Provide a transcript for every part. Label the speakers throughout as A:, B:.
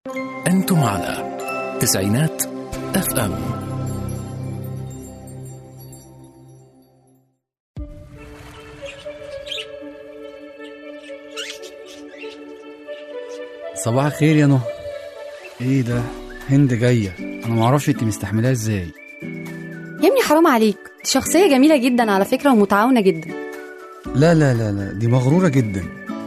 A: أنتم على تسعينات اف ام
B: صباح الخير يا نهى ايه ده هند جايه انا معرفش انت مستحملاها ازاي
C: يا ابني حرام عليك دي شخصية جميلة جدا على فكرة ومتعاونة جدا
B: لا لا لا لا دي مغروره جدا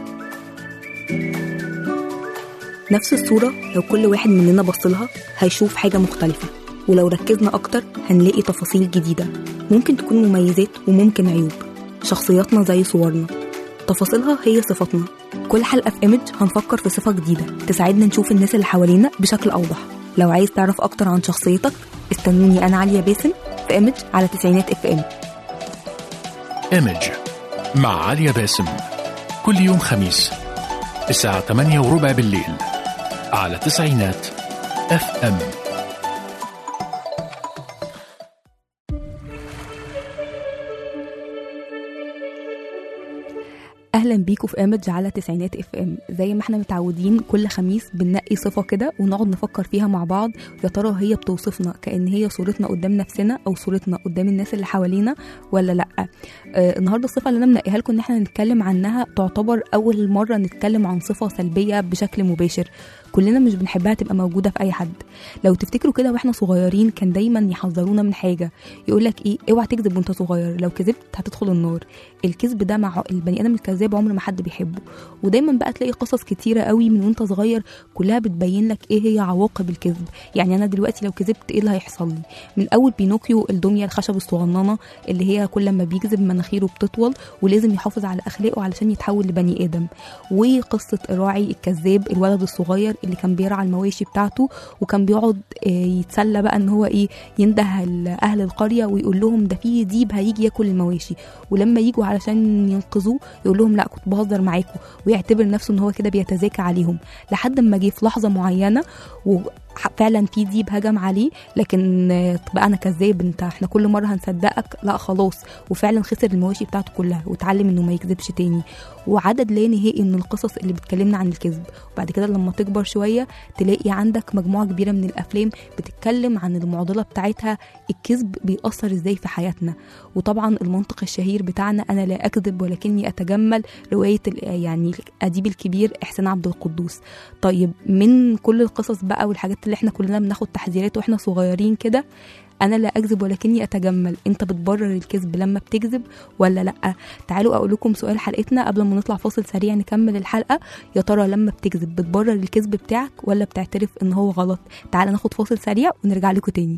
D: نفس الصورة لو كل واحد مننا بصلها هيشوف حاجة مختلفة ولو ركزنا أكتر هنلاقي تفاصيل جديدة ممكن تكون مميزات وممكن عيوب شخصياتنا زي صورنا تفاصيلها هي صفاتنا كل حلقة في إيمج هنفكر في صفة جديدة تساعدنا نشوف الناس اللي حوالينا بشكل أوضح لو عايز تعرف أكتر عن شخصيتك استنوني أنا عليا باسم في إيمج على تسعينات اف ام
A: ايمج مع عليا باسم كل يوم خميس الساعة 8 وربع بالليل على تسعينات اف ام
D: اهلا بيكم في ايمج على تسعينات اف ام زي ما احنا متعودين كل خميس بننقي صفه كده ونقعد نفكر فيها مع بعض يا ترى هي بتوصفنا كان هي صورتنا قدام نفسنا او صورتنا قدام الناس اللي حوالينا ولا لا آه النهارده الصفه اللي انا منقيها لكم ان احنا نتكلم عنها تعتبر اول مره نتكلم عن صفه سلبيه بشكل مباشر كلنا مش بنحبها تبقى موجوده في اي حد لو تفتكروا كده واحنا صغيرين كان دايما يحذرونا من حاجه يقول لك ايه اوعى تكذب وانت صغير لو كذبت هتدخل النار الكذب ده مع البني ادم الكذاب عمر ما حد بيحبه ودايما بقى تلاقي قصص كتيره قوي من وانت صغير كلها بتبين لك ايه هي عواقب الكذب يعني انا دلوقتي لو كذبت ايه اللي هيحصل لي من اول بينوكيو الدميه الخشب الصغننه اللي هي كل ما بيكذب مناخيره بتطول ولازم يحافظ على اخلاقه علشان يتحول لبني ادم وقصه الراعي الكذاب الولد الصغير اللي كان بيرعى المواشي بتاعته وكان بيقعد آه، يتسلى بقى ان هو ايه ينده اهل القريه ويقول لهم ده في ديب هيجي ياكل المواشي ولما يجوا علشان ينقذوه يقول لهم لا كنت بهزر معاكم ويعتبر نفسه ان هو كده بيتزاكى عليهم لحد ما جه في لحظه معينه وفعلا في ديب هجم عليه لكن آه، بقى انا كذاب انت احنا كل مره هنصدقك لا خلاص وفعلا خسر المواشي بتاعته كلها واتعلم انه ما يكذبش تاني وعدد لا نهائي من القصص اللي بتكلمنا عن الكذب وبعد كده لما تكبر شويه تلاقي عندك مجموعه كبيره من الافلام بتتكلم عن المعضله بتاعتها الكذب بيأثر ازاي في حياتنا وطبعا المنطق الشهير بتاعنا انا لا اكذب ولكني اتجمل روايه ال- يعني الاديب الكبير احسان عبد القدوس طيب من كل القصص بقى والحاجات اللي احنا كلنا بناخد تحذيرات واحنا صغيرين كده انا لا اكذب ولكني اتجمل انت بتبرر الكذب لما بتكذب ولا لا تعالوا اقول لكم سؤال حلقتنا قبل ما نطلع فاصل سريع نكمل الحلقه يا ترى لما بتكذب بتبرر الكذب بتاعك ولا بتعترف ان هو غلط تعالى ناخد فاصل سريع ونرجع لكم تاني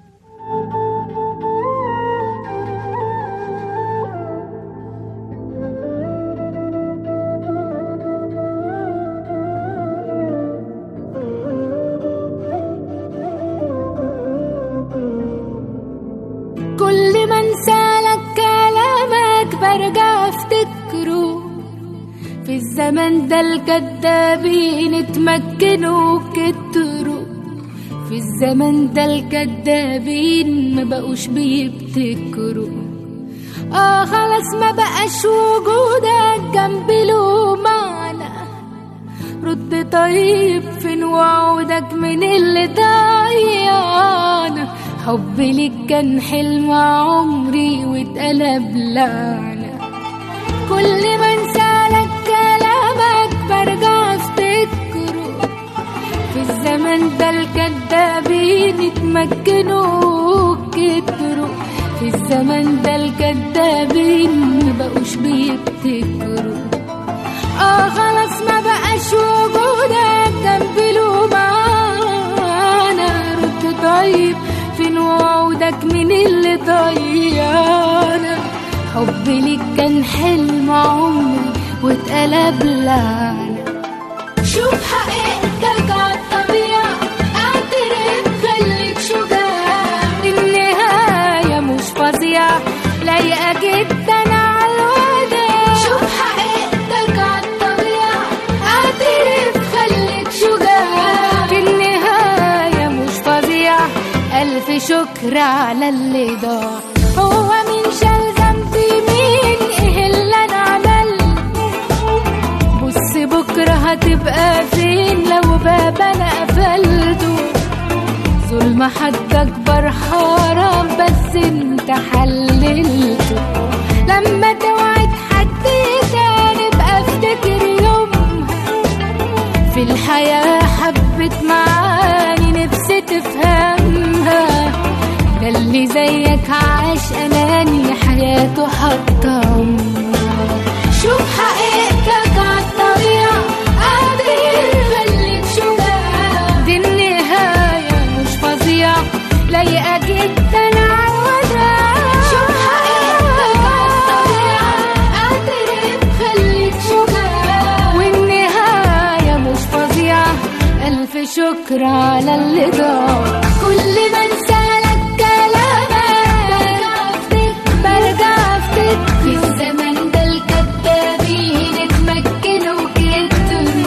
E: كل ما انسالك كلامك برجع افتكره في الزمن ده الكدابين اتمكنوا كتروا في الزمن ده الكدابين ما بقوش بيبتكروا اه خلاص ما بقاش وجودك جنبي له معنى رد طيب فين وعودك من اللي ضيعنا حبي ليك كان حلم عمري واتقلب لعنة كل ما انسالك كلامك برجع افتكره في الزمن ده الكدابين اتمكنوا كتروا في الزمن ده الكدابين مبقوش بيبتكروا اه خلاص ما بقاش وجودك جنبي له معانا رد طيب فين وعودك من اللي ضيعنا حبي ليك كان حلم عمري واتقلب لعنة شوف حقيقتك عالطبيعة اعترف خليك شجاع النهاية مش فظيعة لايقة جدا عالوداع شوف حقيقتك عالطبيعة اعترف خليك شجاع في النهاية مش فظيعة ألف شكر على اللي ضاع هو مين شال ذنبي مين ايه اللي انا عملت بص بكرة هتبقى فين لو وباب انا قفلته ظلم حد اكبر حرام بس انت حللته لما توعد حد تاني بقى افتكر يومها في الحياة حبت معاني نفسي تفهمها ده اللي زيك عاش أناني حياته حتى عمرها شوف حقيقتك عالطبيعة قادر يخليك شجاع دي النهاية مش فظيعة لايقة جدا عالوداع شوف حقيقتك عالطبيعة قادر يخليك شجاع والنهاية مش فظيعة ألف شكر على اللي ضاع كل ما انسالك كلامك برجع افتكر برجع افتكر في الزمن ده الكدابين اتمكنوا كتر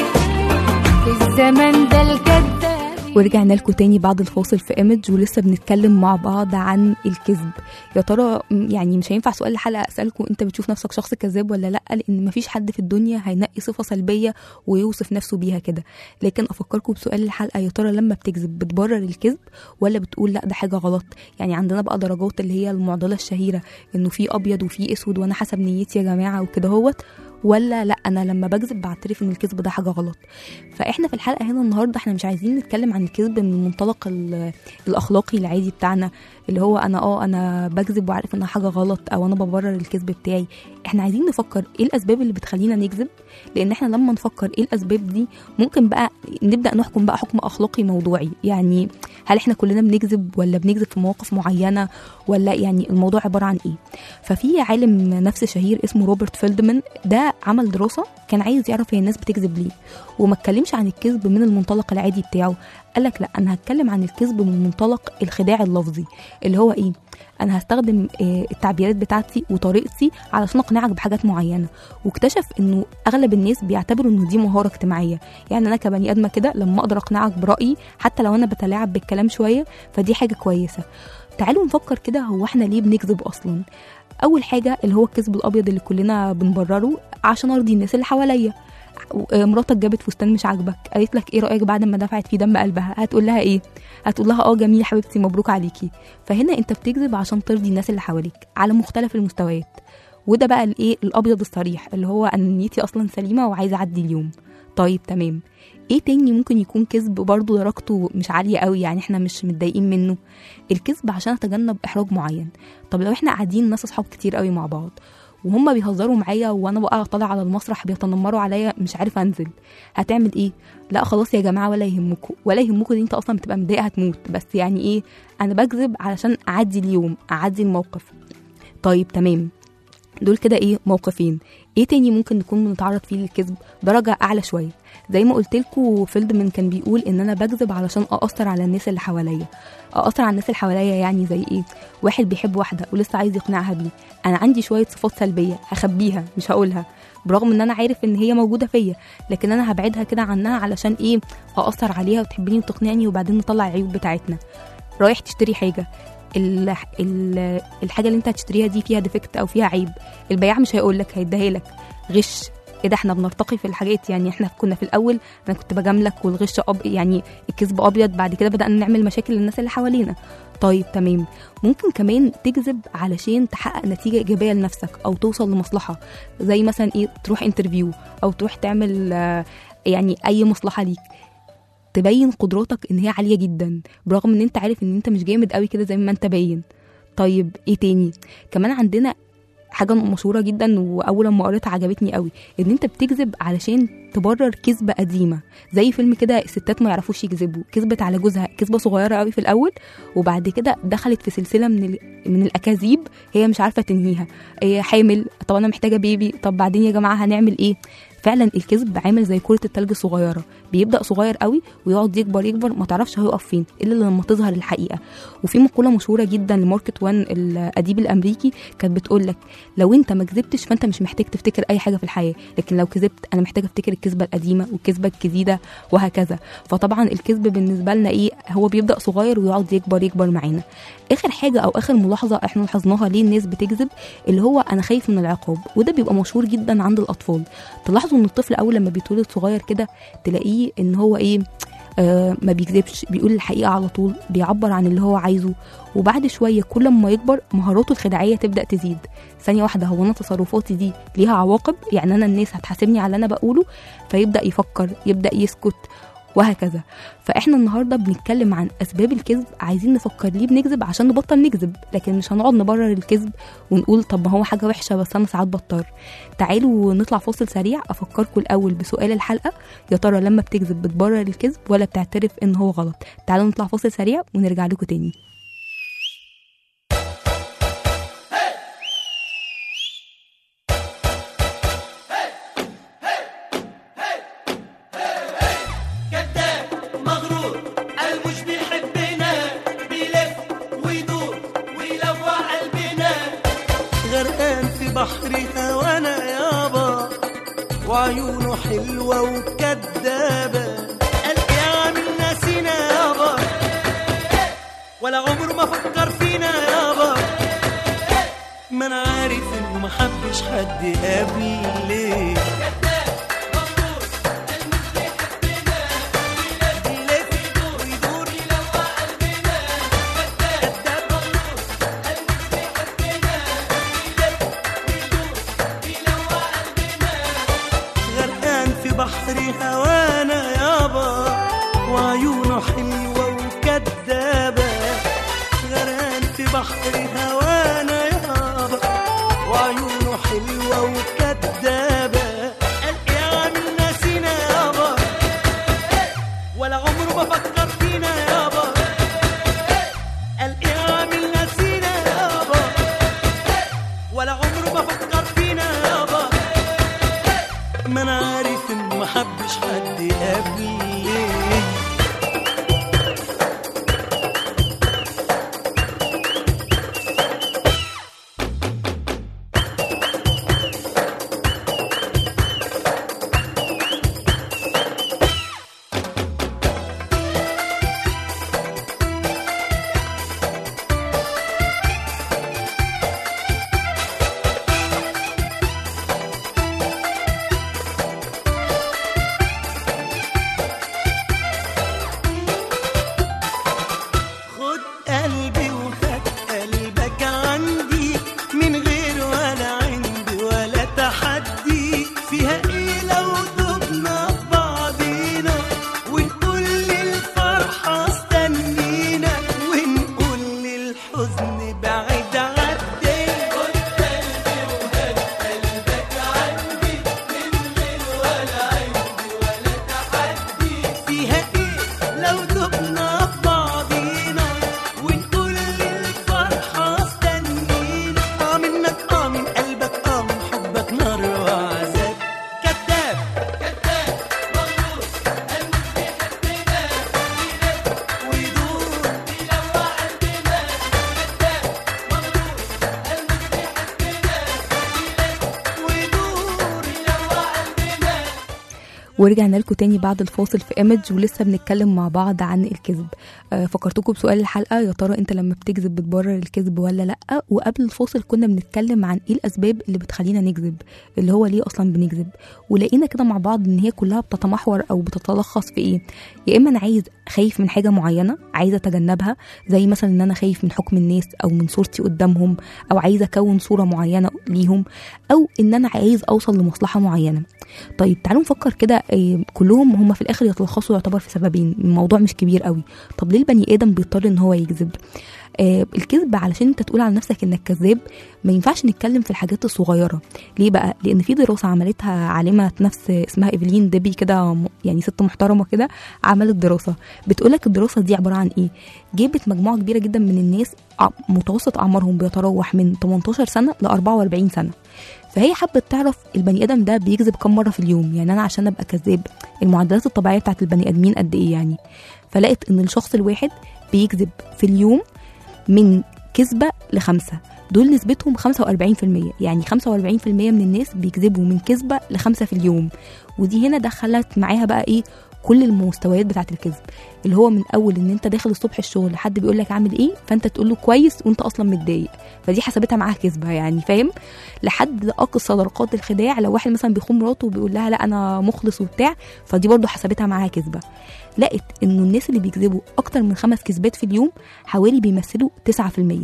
E: في الزمن ده الكدابين
D: ورجعنا لكم تاني بعد الفاصل في ايمج ولسه بنتكلم مع بعض عن الكذب يا ترى م- يعني مش هينفع سؤال الحلقه اسالكم انت بتشوف نفسك شخص كذاب ولا لا لان مفيش حد في الدنيا هينقي صفه سلبيه ويوصف نفسه بيها كده لكن افكركم بسؤال الحلقه يا ترى لما بتكذب بتبرر الكذب ولا بتقول لا ده حاجه غلط يعني عندنا بقى درجات اللي هي المعضله الشهيره انه في ابيض وفي اسود وانا حسب نيتي يا جماعه وكده هوت ولا لا انا لما بكذب بعترف ان الكذب ده حاجه غلط فاحنا في الحلقه هنا النهارده احنا مش عايزين نتكلم عن الكذب من المنطلق ال- الاخلاقي العادي بتاعنا اللي هو انا اه انا بكذب وعارف انها حاجه غلط او انا ببرر الكذب بتاعي احنا عايزين نفكر ايه الاسباب اللي بتخلينا نكذب لان احنا لما نفكر ايه الاسباب دي ممكن بقى نبدا نحكم بقى حكم اخلاقي موضوعي يعني هل احنا كلنا بنكذب ولا بنكذب في مواقف معينه ولا يعني الموضوع عباره عن ايه ففي عالم نفس شهير اسمه روبرت فيلدمان ده عمل دراسه كان عايز يعرف هي الناس بتكذب ليه وما اتكلمش عن الكذب من المنطلق العادي بتاعه قال لك لا انا هتكلم عن الكذب من منطلق الخداع اللفظي اللي هو ايه انا هستخدم آه، التعبيرات بتاعتي وطريقتي علشان اقنعك بحاجات معينه واكتشف انه اغلب الناس بيعتبروا انه دي مهاره اجتماعيه يعني انا كبني ادمه كده لما اقدر اقنعك برايي حتى لو انا بتلاعب بالكلام شويه فدي حاجه كويسه تعالوا نفكر كده هو احنا ليه بنكذب اصلا اول حاجه اللي هو الكذب الابيض اللي كلنا بنبرره عشان ارضي الناس اللي حواليا آه، مراتك جابت فستان مش عاجبك قالت لك ايه رايك بعد ما دفعت فيه دم قلبها هتقول لها ايه هتقول لها اه جميل يا حبيبتي مبروك عليكي فهنا انت بتكذب عشان ترضي الناس اللي حواليك على مختلف المستويات وده بقى الايه الابيض الصريح اللي هو انا نيتي اصلا سليمه وعايزه اعدي اليوم طيب تمام ايه تاني ممكن يكون كذب برضه درجته مش عاليه قوي يعني احنا مش متضايقين منه الكذب عشان اتجنب احراج معين طب لو احنا قاعدين ناس اصحاب كتير قوي مع بعض وهم بيهزروا معايا وانا بقى طالع على المسرح بيتنمروا عليا مش عارف انزل هتعمل ايه لا خلاص يا جماعه ولا يهمكم ولا يهمكم ان انت اصلا بتبقى متضايق هتموت بس يعني ايه انا بكذب علشان اعدي اليوم اعدي الموقف طيب تمام دول كده ايه موقفين ايه تاني ممكن نكون بنتعرض فيه للكذب درجه اعلى شويه زي ما قلت لكم فيلدمان كان بيقول ان انا بكذب علشان ااثر على الناس اللي حواليا ااثر على الناس اللي حواليا يعني زي ايه واحد بيحب واحده ولسه عايز يقنعها بيه انا عندي شويه صفات سلبيه هخبيها مش هقولها برغم ان انا عارف ان هي موجوده فيا لكن انا هبعدها كده عنها علشان ايه ااثر عليها وتحبني وتقنعني وبعدين نطلع العيوب بتاعتنا رايح تشتري حاجه ال- ال- الحاجه اللي انت هتشتريها دي فيها ديفكت او فيها عيب البياع مش هيقول لك هيديها لك غش ايه ده احنا بنرتقي في الحاجات يعني احنا كنا في الاول انا كنت بجاملك والغش أب... يعني الكذب ابيض بعد كده بدانا نعمل مشاكل للناس اللي حوالينا طيب تمام ممكن كمان تكذب علشان تحقق نتيجه ايجابيه لنفسك او توصل لمصلحه زي مثلا ايه تروح انترفيو او تروح تعمل آه، يعني اي مصلحه ليك تبين قدراتك ان هي عاليه جدا برغم ان انت عارف ان انت مش جامد قوي كده زي ما انت باين طيب ايه تاني كمان عندنا حاجه مشهوره جدا واول ما قريتها عجبتني قوي ان انت بتكذب علشان تبرر كذبه قديمه زي فيلم كده الستات ما يعرفوش يكذبوا كذبت على جوزها كذبه صغيره قوي في الاول وبعد كده دخلت في سلسله من ال... من الاكاذيب هي مش عارفه تنهيها هي حامل طب انا محتاجه بيبي طب بعدين يا جماعه هنعمل ايه فعلا الكذب عامل زي كره التلج الصغيره بيبدا صغير قوي ويقعد يكبر يكبر ما تعرفش هيقف فين الا لما تظهر الحقيقه وفي مقوله مشهوره جدا لماركت وان الاديب الامريكي كانت بتقول لك لو انت ما كذبتش فانت مش محتاج تفتكر اي حاجه في الحياه لكن لو كذبت انا محتاج افتكر الكذبه القديمه والكذبه الجديده وهكذا فطبعا الكذب بالنسبه لنا ايه هو بيبدا صغير ويقعد يكبر يكبر معانا اخر حاجه او اخر ملاحظه احنا لاحظناها ليه الناس بتكذب اللي هو انا خايف من العقاب وده بيبقى مشهور جدا عند الاطفال تلاحظوا تلاحظوا ان الطفل اول لما بيتولد صغير كده تلاقيه ان هو ايه آه ما بيكذبش بيقول الحقيقه على طول بيعبر عن اللي هو عايزه وبعد شويه كل ما يكبر مهاراته الخداعيه تبدا تزيد ثانيه واحده هو انا تصرفاتي دي ليها عواقب يعني انا الناس هتحاسبني على اللي انا بقوله فيبدا يفكر يبدا يسكت وهكذا فاحنا النهارده بنتكلم عن اسباب الكذب عايزين نفكر ليه بنكذب عشان نبطل نكذب لكن مش هنقعد نبرر الكذب ونقول طب ما هو حاجه وحشه بس انا ساعات بضطر تعالوا نطلع فاصل سريع افكركم الاول بسؤال الحلقه يا ترى لما بتكذب بتبرر الكذب ولا بتعترف ان هو غلط تعالوا نطلع فاصل سريع ونرجع لكم تاني
F: كذاب مغرور قال مش بيحبنا بيلف ويدور ويلوع قلبنا غرقان في بحر هوانا يابا وعيونه حلوة وكدابة قال يا عامل ناسينا يابا ولا عمره ما فكر فينا يابا ما انا عارف انه ما حبش حد قبلي غرقان في بحر هوانا يابا وعيونه حلوة وكدابة غرقان في بحر هوانا يابا وعيونه حلوة وكدابة قال يا عامل ناسينا يابا ولا عمره ما فكر فينا يابا قال يا عامل ناسينا يابا ولا عمره ما فكر فينا يابا ما انا عارف انه ما حبش حد قبلي خد قلبي وخد قلبك عندي من غير ولا عندي ولا تحدي فيها ايه لو دبنا في بعضينا ونقول للفرحة استنينا ونقول للحزن بعيد عدي خد قلبي وخد قلبك عندي من غير ولا عندي ولا تحدي فيها ايه لو دبنا في بعضينا ونقول للفرحة استنينا اه منك اه من قلبك اه من حبك نار وعذاب كذاب كذاب مغرور قال مش بيحبنا ويدور يلوع قلبنا كذاب مغرور قال مش بيحبنا ويدور يلوع قلبنا
D: ورجعنا لكم تاني بعد الفاصل في ايمج ولسه بنتكلم مع بعض عن الكذب آه فكرتكم بسؤال الحلقه يا ترى انت لما بتكذب بتبرر الكذب ولا لا وقبل الفاصل كنا بنتكلم عن ايه الاسباب اللي بتخلينا نكذب اللي هو ليه اصلا بنكذب ولقينا كده مع بعض ان هي كلها بتتمحور او بتتلخص في ايه يا اما انا عايز خايف من حاجه معينه عايزه اتجنبها زي مثلا ان انا خايف من حكم الناس او من صورتي قدامهم او عايزه اكون صوره معينه ليهم او ان انا عايز اوصل لمصلحه معينه طيب تعالوا نفكر كده إيه، كلهم هم في الاخر يتلخصوا يعتبر في سببين الموضوع مش كبير قوي طب ليه البني ادم بيضطر ان هو يكذب آه الكذب علشان انت تقول على نفسك انك كذاب ما ينفعش نتكلم في الحاجات الصغيره ليه بقى لان في دراسه عملتها عالمه نفس اسمها ايفلين ديبي كده م- يعني ست محترمه كده عملت دراسه بتقولك الدراسه دي عباره عن ايه جابت مجموعه كبيره جدا من الناس ع- متوسط اعمارهم بيتراوح من 18 سنه ل 44 سنه فهي حبت تعرف البني ادم ده بيكذب كم مره في اليوم يعني انا عشان ابقى كذاب المعدلات الطبيعيه بتاعت البني ادمين قد ايه يعني فلقت ان الشخص الواحد بيكذب في اليوم من كذبه لخمسه دول نسبتهم 45% يعني 45% من الناس بيكذبوا من كذبه لخمسه في اليوم ودي هنا دخلت معاها بقى ايه كل المستويات بتاعه الكذب اللي هو من اول ان انت داخل الصبح الشغل حد بيقول لك عامل ايه فانت تقول له كويس وانت اصلا متضايق فدي حسبتها معاها كذبه يعني فاهم لحد اقصى درجات الخداع لو واحد مثلا بيخون مراته وبيقول لها لا انا مخلص وبتاع فدي برضه حسبتها معاها كذبه لقت انه الناس اللي بيكذبوا اكتر من خمس كذبات في اليوم حوالي بيمثلوا 9%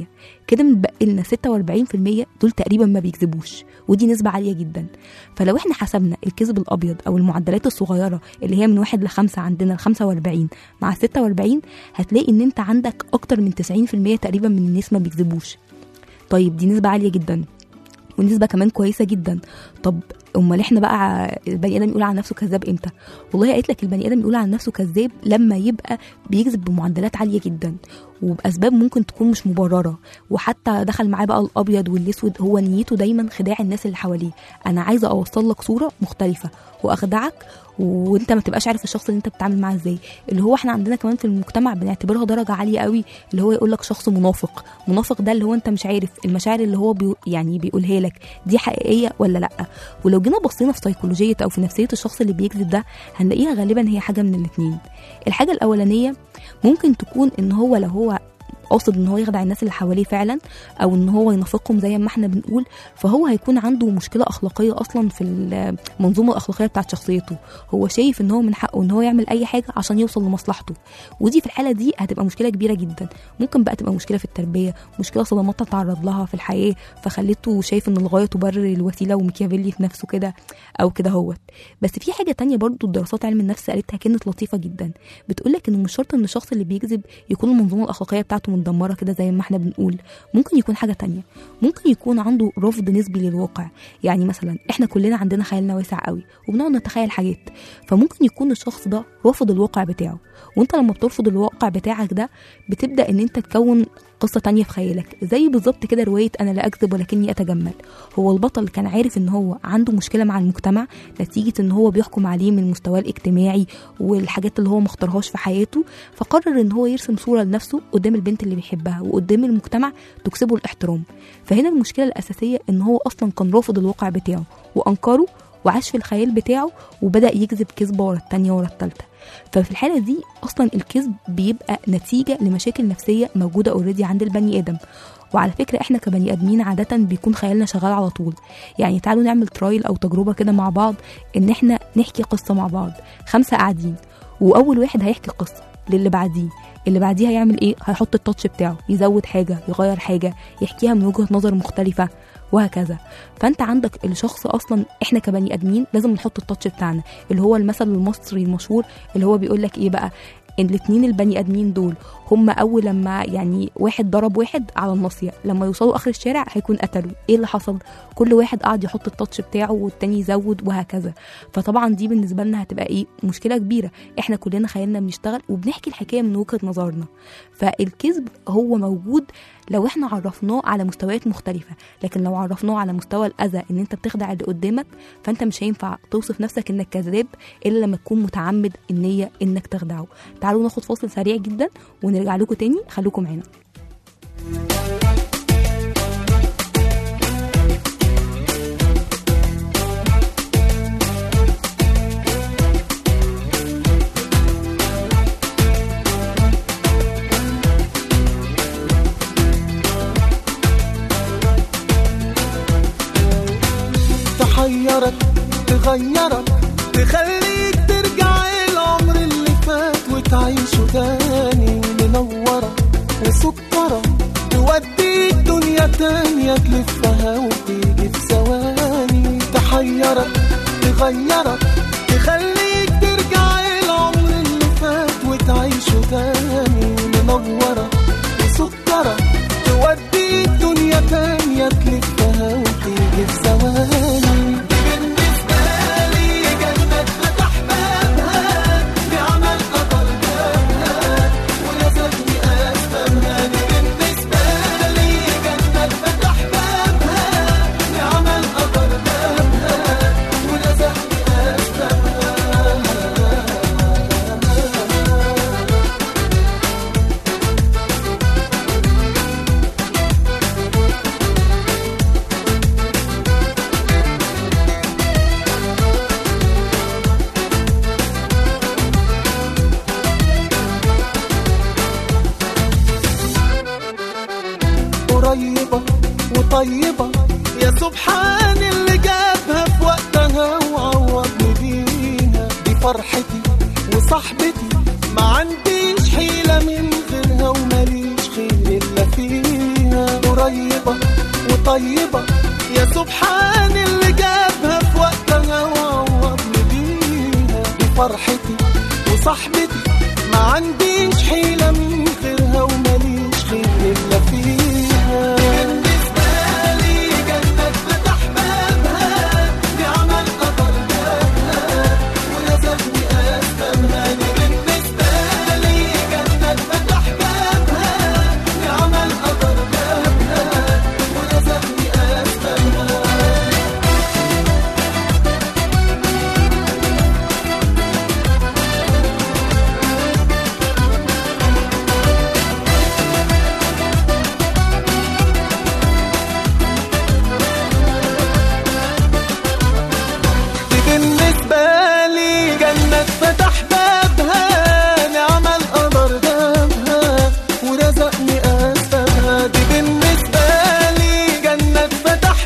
D: كده متبقي لنا 46% دول تقريبا ما بيكذبوش ودي نسبة عالية جدا فلو احنا حسبنا الكذب الأبيض أو المعدلات الصغيرة اللي هي من واحد لخمسة عندنا ل 45 مع 46 هتلاقي إن أنت عندك أكتر من 90% تقريبا من الناس ما بيكذبوش طيب دي نسبة عالية جدا ونسبة كمان كويسة جدا طب امال احنا بقى البني ادم يقول عن نفسه كذاب امتى والله قالت لك البني ادم يقول عن نفسه كذاب لما يبقى بيكذب بمعدلات عاليه جدا وباسباب ممكن تكون مش مبرره وحتى دخل معاه بقى الابيض والاسود هو نيته دايما خداع الناس اللي حواليه انا عايزه اوصل لك صوره مختلفه واخدعك وانت ما تبقاش عارف الشخص اللي انت بتتعامل معاه ازاي اللي هو احنا عندنا كمان في المجتمع بنعتبرها درجه عاليه قوي اللي هو يقول لك شخص منافق منافق ده اللي هو انت مش عارف المشاعر اللي هو بي يعني بيقولها لك دي حقيقيه ولا لا ولو جينا بصينا في سيكولوجيه او في نفسيه الشخص اللي بيكذب ده هنلاقيها غالبا هي حاجه من الاثنين الحاجه الاولانيه ممكن تكون ان هو لو هو قاصد ان هو يخدع الناس اللي حواليه فعلا او ان هو ينافقهم زي ما احنا بنقول فهو هيكون عنده مشكله اخلاقيه اصلا في المنظومه الاخلاقيه بتاعت شخصيته هو شايف ان هو من حقه ان هو يعمل اي حاجه عشان يوصل لمصلحته ودي في الحاله دي هتبقى مشكله كبيره جدا ممكن بقى تبقى مشكله في التربيه مشكله صدمات تعرض لها في الحياه فخلته شايف ان الغايه تبرر الوسيله وميكيافيلي في نفسه كده او كده هوت بس في حاجه تانية برضو دراسات علم النفس قالتها كانت لطيفه جدا بتقولك انه مش شرط ان الشخص اللي بيكذب يكون المنظومه الاخلاقيه بتاعته متدمره كده زي ما احنا بنقول ممكن يكون حاجه تانية ممكن يكون عنده رفض نسبي للواقع يعني مثلا احنا كلنا عندنا خيالنا واسع قوي وبنقعد نتخيل حاجات فممكن يكون الشخص ده رافض الواقع بتاعه وانت لما بترفض الواقع بتاعك ده بتبدا ان انت تكون قصة تانية في خيالك زي بالظبط كده رواية أنا لا أكذب ولكني أتجمل هو البطل كان عارف إن هو عنده مشكلة مع المجتمع نتيجة إن هو بيحكم عليه من مستواه الاجتماعي والحاجات اللي هو مختارهاش في حياته فقرر إن هو يرسم صورة لنفسه قدام البنت اللي بيحبها وقدام المجتمع تكسبه الاحترام فهنا المشكلة الأساسية إن هو أصلا كان رافض الواقع بتاعه وأنكره وعاش في الخيال بتاعه وبدأ يكذب كذبة ورا التانية ورا التالتة ففي الحالة دي أصلا الكذب بيبقى نتيجة لمشاكل نفسية موجودة اوريدي عند البني آدم وعلى فكرة احنا كبني آدمين عادة بيكون خيالنا شغال على طول يعني تعالوا نعمل ترايل أو تجربة كده مع بعض إن احنا نحكي قصة مع بعض خمسة قاعدين وأول واحد هيحكي قصة للي بعديه اللي بعديه هيعمل ايه هيحط التاتش بتاعه يزود حاجه يغير حاجه يحكيها من وجهه نظر مختلفه وهكذا فانت عندك الشخص اصلا احنا كبني ادمين لازم نحط التاتش بتاعنا اللي هو المثل المصري المشهور اللي هو بيقول لك ايه بقى ان الاتنين البني ادمين دول هم اول لما يعني واحد ضرب واحد على الناصيه لما يوصلوا اخر الشارع هيكون قتلوا ايه اللي حصل كل واحد قعد يحط التاتش بتاعه والتاني يزود وهكذا فطبعا دي بالنسبه لنا هتبقى ايه مشكله كبيره احنا كلنا خيالنا بنشتغل وبنحكي الحكايه من وجهه نظرنا فالكذب هو موجود لو احنا عرفناه على مستويات مختلفة لكن لو عرفناه على مستوى الأذى ان انت بتخدع اللي قدامك فانت مش هينفع توصف نفسك انك كذاب الا لما تكون متعمد النية انك تخدعه تعالوا ناخد فاصل سريع جدا ونرجع لكم تاني خليكم معانا
F: تحيرك تغيرك تخليك ترجع العمر اللي فات وتعيشه تاني منورة وسكرة توديك دنيا تانية تلفها وتيجي في ثواني تحيرك تغيرك تخليك ترجع العمر اللي فات وتعيشه تاني منورة وسكرة توديك دنيا تانية تلفها وتيجي في ثواني بالنسبة لي جنة فتح بابها بعمل قطر بابها ولازمني أفهمها دي بالنسبة لي جنة فتح بابها بعمل قطر بابها ولازمني أفهمها وطيبة يا سبحان اللي جابها في وقتها وعوضني بيها دي فرحتي وصاحبتي ما عنديش حيلة من غيرها وماليش خير إلا فيها قريبة وطيبة يا سبحان اللي جابها في وقتها وعوضني بيها دي فرحتي وصاحبتي ما عنديش حيلة من غيرها وماليش خير إلا فيها بالنسبة لي جنة فتح بابها دي عمل قدر جابها ولازمني أسبابها دي بالنسبة لي جنة فتح بابها دي عمل قدر جابها ولازمني أسبابها دي بالنسبة لي جنة فتح بابها نعم القمر جابها ورزقني أسبابها دي بالنسبة لي جنة فتح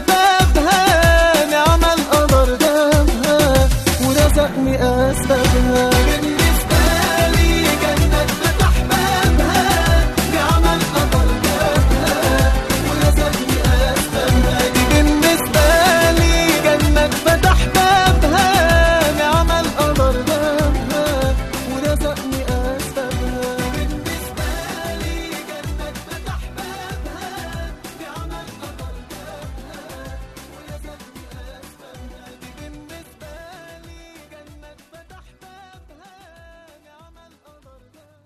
F: بابها نعم القمر جابها ورزقني أسبابها بالنسبة لي جنة فتح بابها نعم القمر جابها ورزقني أسبابها دي بالنسبة لي جنة فتح بابها نعم القمر جابها ورزقني أسبابها بالنسبة لي جنة فتح بابها نعم القمر جابها ورزقني أسبابها دي بالنسبة لي جنة فتح بابها نعم القمر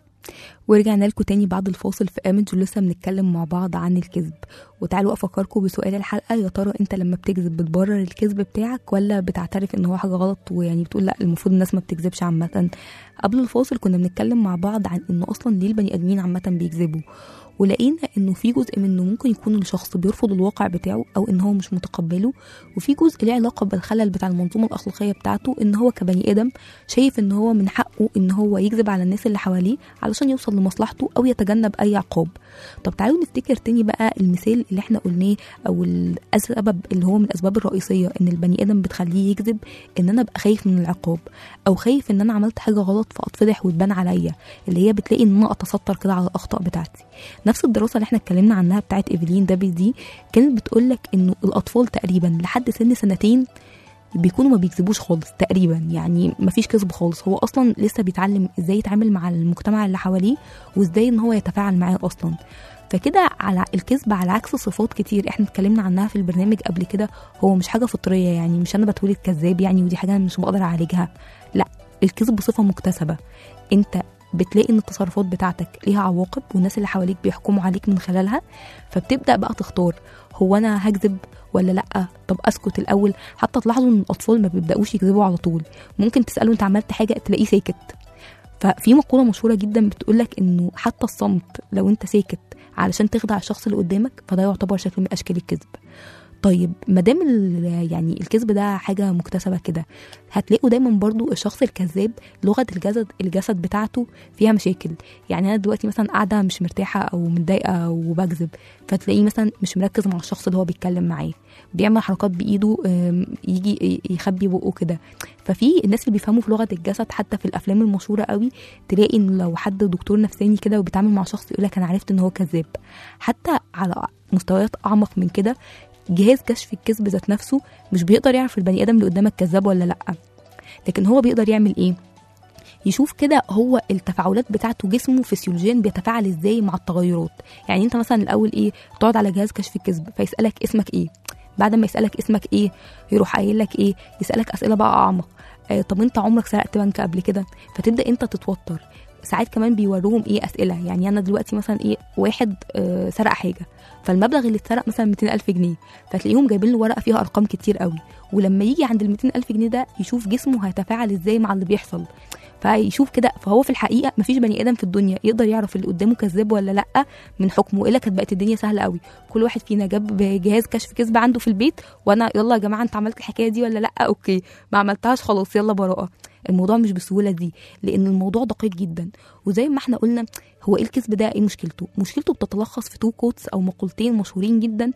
D: ورجعنا لكم تاني بعد الفاصل في امج ولسه بنتكلم مع بعض عن الكذب وتعالوا افكركم بسؤال الحلقه يا ترى انت لما بتكذب بتبرر الكذب بتاعك ولا بتعترف ان هو حاجه غلط ويعني بتقول لا المفروض الناس ما بتكذبش عامه قبل الفاصل كنا بنتكلم مع بعض عن انه اصلا ليه البني ادمين عامه بيكذبوا ولقينا انه في جزء منه ممكن يكون الشخص بيرفض الواقع بتاعه او ان هو مش متقبله وفي جزء ليه علاقه بالخلل بتاع المنظومه الاخلاقيه بتاعته ان هو كبني ادم شايف ان هو من حقه ان هو يكذب على الناس اللي حواليه علشان يوصل لمصلحته او يتجنب اي عقاب طب تعالوا نفتكر تاني بقى المثال اللي احنا قلناه او السبب اللي هو من الاسباب الرئيسيه ان البني ادم بتخليه يكذب ان انا ابقى خايف من العقاب او خايف ان انا عملت حاجه غلط فاتفضح وتبان عليا اللي هي بتلاقي ان انا اتستر كده على الاخطاء بتاعتي نفس الدراسه اللي احنا اتكلمنا عنها بتاعت ايفلين دافي دي كانت بتقول لك انه الاطفال تقريبا لحد سن سنتين بيكونوا ما بيكذبوش خالص تقريبا يعني ما فيش كذب خالص هو اصلا لسه بيتعلم ازاي يتعامل مع المجتمع اللي حواليه وازاي ان هو يتفاعل معاه اصلا فكده على الكذب على عكس صفات كتير احنا اتكلمنا عنها في البرنامج قبل كده هو مش حاجه فطريه يعني مش انا بتولد كذاب يعني ودي حاجه انا مش بقدر اعالجها لا الكذب صفه مكتسبه انت بتلاقي ان التصرفات بتاعتك ليها عواقب والناس اللي حواليك بيحكموا عليك من خلالها فبتبدا بقى تختار هو انا هكذب ولا لا طب اسكت الاول حتى تلاحظوا ان الاطفال ما بيبداوش يكذبوا على طول ممكن تساله انت عملت حاجه تلاقيه ساكت ففي مقوله مشهوره جدا بتقولك انه حتى الصمت لو انت ساكت علشان تخدع الشخص اللي قدامك فده يعتبر شكل من اشكال الكذب طيب ما دام ال- يعني الكذب ده حاجه مكتسبه كده هتلاقوا دايما برضو الشخص الكذاب لغه الجسد الجسد بتاعته فيها مشاكل يعني انا دلوقتي مثلا قاعده مش مرتاحه او متضايقه وبكذب فتلاقيه مثلا مش مركز مع الشخص اللي هو بيتكلم معاه بيعمل حركات بايده أم، يجي يخبي بقه كده ففي الناس اللي بيفهموا في لغه الجسد حتى في الافلام المشهوره قوي تلاقي ان لو حد دكتور نفساني كده وبيتعامل مع شخص يقول لك انا عرفت ان هو كذاب حتى على مستويات اعمق من كده جهاز كشف الكذب ذات نفسه مش بيقدر يعرف البني ادم اللي قدامك كذاب ولا لا لكن هو بيقدر يعمل ايه يشوف كده هو التفاعلات بتاعته جسمه فسيولوجيا بيتفاعل ازاي مع التغيرات يعني انت مثلا الاول ايه تقعد على جهاز كشف الكذب فيسالك اسمك ايه بعد ما يسالك اسمك ايه يروح قايل لك ايه يسالك اسئله بقى اعمق آه طب انت عمرك سرقت بنك قبل كده فتبدا انت تتوتر ساعات كمان بيوروهم ايه اسئله يعني انا دلوقتي مثلا ايه واحد آه سرق حاجه فالمبلغ اللي اتسرق مثلا 200 الف جنيه فتلاقيهم جايبين له ورقه فيها ارقام كتير قوي ولما يجي عند ال 200 الف جنيه ده يشوف جسمه هيتفاعل ازاي مع اللي بيحصل فيشوف كده فهو في الحقيقه مفيش بني ادم في الدنيا يقدر يعرف اللي قدامه كذاب ولا لا من حكمه الا كانت بقت الدنيا سهله قوي كل واحد فينا جاب جهاز كشف كذب عنده في البيت وانا يلا يا جماعه انت عملت الحكايه دي ولا لا اوكي ما عملتهاش خلاص يلا براءه الموضوع مش بالسهوله دي لان الموضوع دقيق جدا وزي ما احنا قلنا هو ايه الكذب ده ايه مشكلته مشكلته بتتلخص في تو كوتس او مقولتين مشهورين جدا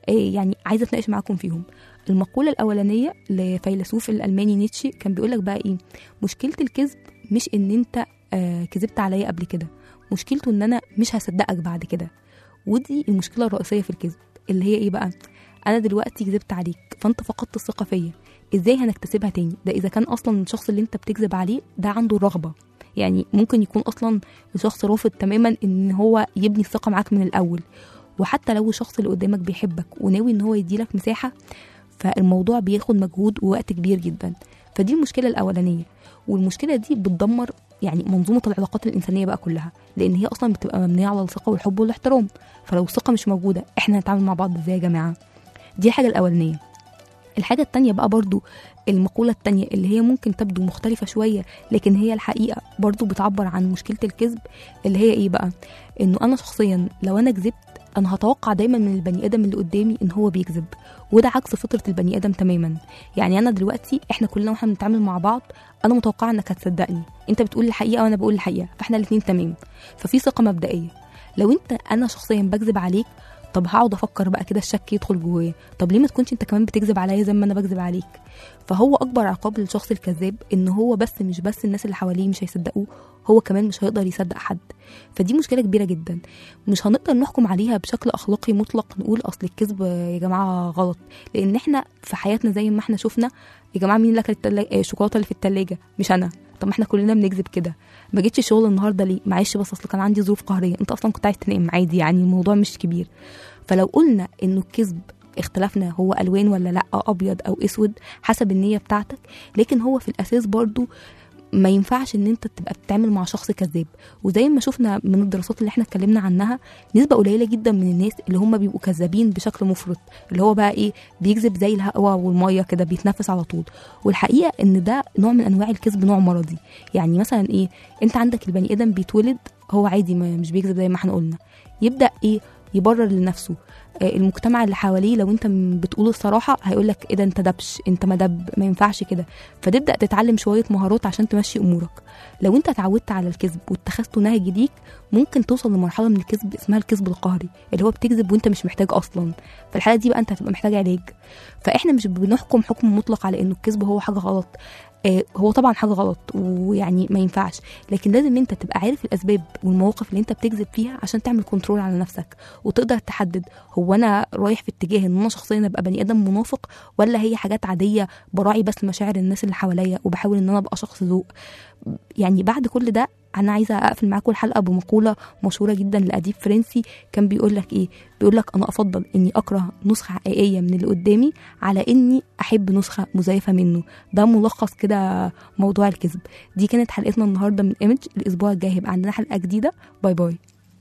D: إيه يعني عايزه اتناقش معاكم فيهم المقوله الاولانيه لفيلسوف الالماني نيتشه كان بيقول لك بقى ايه مشكله الكذب مش ان انت آه كذبت عليا قبل كده مشكلته ان انا مش هصدقك بعد كده ودي المشكله الرئيسيه في الكذب اللي هي ايه بقى انا دلوقتي كذبت عليك فانت فقدت الثقه فيا ازاي هنكتسبها تاني ده اذا كان اصلا الشخص اللي انت بتكذب عليه ده عنده الرغبه يعني ممكن يكون اصلا الشخص رافض تماما ان هو يبني الثقه معاك من الاول وحتى لو الشخص اللي قدامك بيحبك وناوي ان هو يديلك مساحه فالموضوع بياخد مجهود ووقت كبير جدا فدي المشكله الاولانيه والمشكله دي بتدمر يعني منظومه العلاقات الانسانيه بقى كلها لان هي اصلا بتبقى مبنيه على الثقه والحب والاحترام فلو الثقه مش موجوده احنا هنتعامل مع بعض ازاي يا جماعه دي الحاجه الاولانيه الحاجة التانية بقى برضو المقولة التانية اللي هي ممكن تبدو مختلفة شوية لكن هي الحقيقة برضو بتعبر عن مشكلة الكذب اللي هي ايه بقى انه انا شخصيا لو انا كذبت انا هتوقع دايما من البني ادم اللي قدامي ان هو بيكذب وده عكس فطره البني ادم تماما يعني انا دلوقتي احنا كلنا واحنا بنتعامل مع بعض انا متوقعه انك هتصدقني انت بتقول الحقيقه وانا بقول الحقيقه فاحنا الاثنين تمام ففي ثقه مبدئيه لو انت انا شخصيا بكذب عليك طب هقعد افكر بقى كده الشك يدخل جوايا طب ليه ما تكونش انت كمان بتكذب عليا زي ما انا بكذب عليك فهو اكبر عقاب للشخص الكذاب ان هو بس مش بس الناس اللي حواليه مش هيصدقوه هو كمان مش هيقدر يصدق حد فدي مشكله كبيره جدا مش هنقدر نحكم عليها بشكل اخلاقي مطلق نقول اصل الكذب يا جماعه غلط لان احنا في حياتنا زي ما احنا شفنا يا جماعه مين اللي اكل التلاجة الشوكولاته اللي في التلاجة مش انا طب ما احنا كلنا بنكذب كده ما جيتش الشغل النهارده ليه معلش بس اصل كان عندي ظروف قهريه انت اصلا كنت عايز تنام عادي يعني الموضوع مش كبير فلو قلنا انه الكذب اختلافنا هو الوان ولا لا ابيض او اسود حسب النيه بتاعتك لكن هو في الاساس برضو ما ينفعش ان انت تبقى بتتعامل مع شخص كذاب وزي ما شفنا من الدراسات اللي احنا اتكلمنا عنها نسبه قليله جدا من الناس اللي هم بيبقوا كذابين بشكل مفرط اللي هو بقى ايه بيكذب زي الهواء والميه كده بيتنفس على طول والحقيقه ان ده نوع من انواع الكذب نوع مرضي يعني مثلا ايه انت عندك البني ادم بيتولد هو عادي ما مش بيكذب زي ما احنا قلنا يبدا ايه يبرر لنفسه آه، المجتمع اللي حواليه لو انت م- بتقول الصراحه هيقول لك ايه ده انت دبش انت مدب ما ينفعش كده فتبدا تتعلم شويه مهارات عشان تمشي امورك لو انت اتعودت على الكذب واتخذته نهج ليك ممكن توصل لمرحله من الكذب اسمها الكذب القهري اللي هو بتكذب وانت مش محتاج اصلا في الحاله دي بقى انت هتبقى محتاج علاج فاحنا مش بنحكم حكم مطلق على انه الكذب هو حاجه غلط آه، هو طبعا حاجه غلط ويعني ما ينفعش لكن لازم انت تبقى عارف الاسباب والمواقف اللي انت بتكذب فيها عشان تعمل كنترول على نفسك وتقدر تحدد هو انا رايح في اتجاه ان انا شخصيا ابقى بني ادم منافق ولا هي حاجات عاديه براعي بس مشاعر الناس اللي حواليا وبحاول ان انا ابقى شخص ذوق يعني بعد كل ده انا عايزه اقفل معاكم الحلقه بمقوله مشهوره جدا لاديب فرنسي كان بيقول لك ايه بيقول لك انا افضل اني اكره نسخه حقيقيه من اللي قدامي على اني احب نسخه مزيفه منه ده ملخص كده موضوع الكذب دي كانت حلقتنا النهارده من ايمج الاسبوع الجاي هيبقى عندنا حلقه جديده باي باي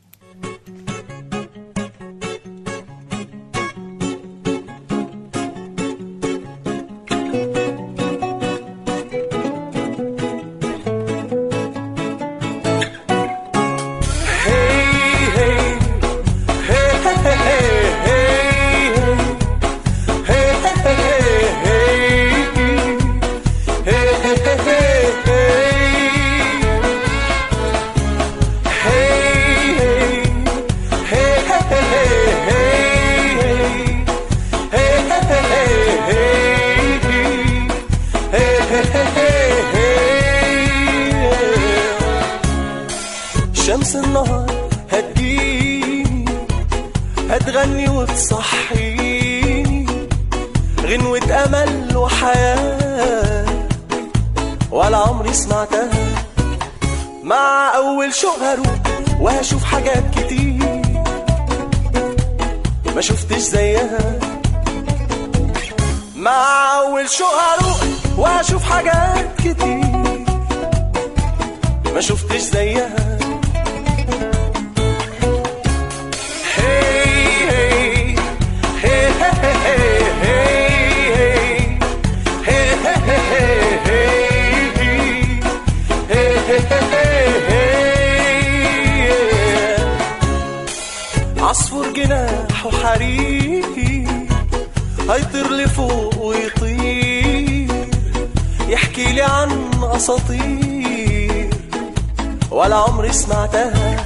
F: شمس النهار هتجيني هتغني وتصحيني غنوة أمل وحياة ولا عمري سمعتها مع أول شوق هروح وهشوف حاجات كتير ما شفتش زيها مع أول شوق هروح وهشوف حاجات كتير ما شفتش زيها هي هي هي عصفور جناح وحرير هيطير لفوق ويطير يحكي لي عن اساطير ولا عمري سمعتها